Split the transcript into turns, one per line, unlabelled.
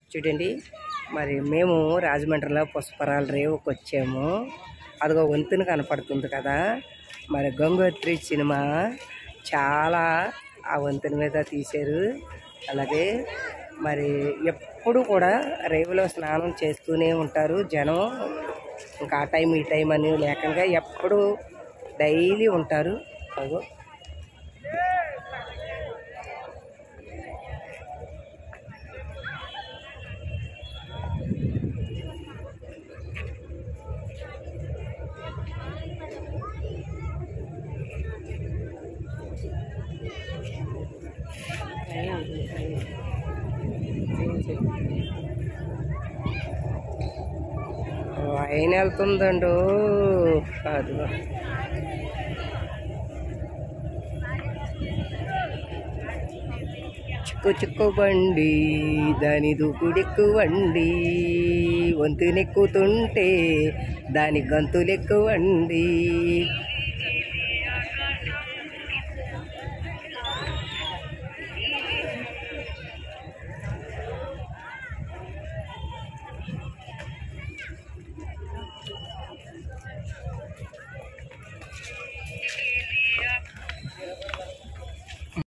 చూడండి మరి మేము రాజమండ్రిలో పుష్పరాల రేవుకి వచ్చాము అదిగో వంతెన కనపడుతుంది కదా మరి గంగోత్రి సినిమా చాలా ఆ వంతెన మీద తీశారు అలాగే మరి ఎప్పుడు కూడా రేవులో స్నానం చేస్తూనే ఉంటారు జనం ఇంకా ఆ టైం ఈ టైం అని లేకుండా ఎప్పుడు డైలీ ఉంటారు అదిగో ఆయన వెళ్తుందండు అదిగో చిక్కు చిక్కు బండి దాని దూకుడెక్కువండి వంతునెక్కుతుంటే దాని గంతులెక్కువండి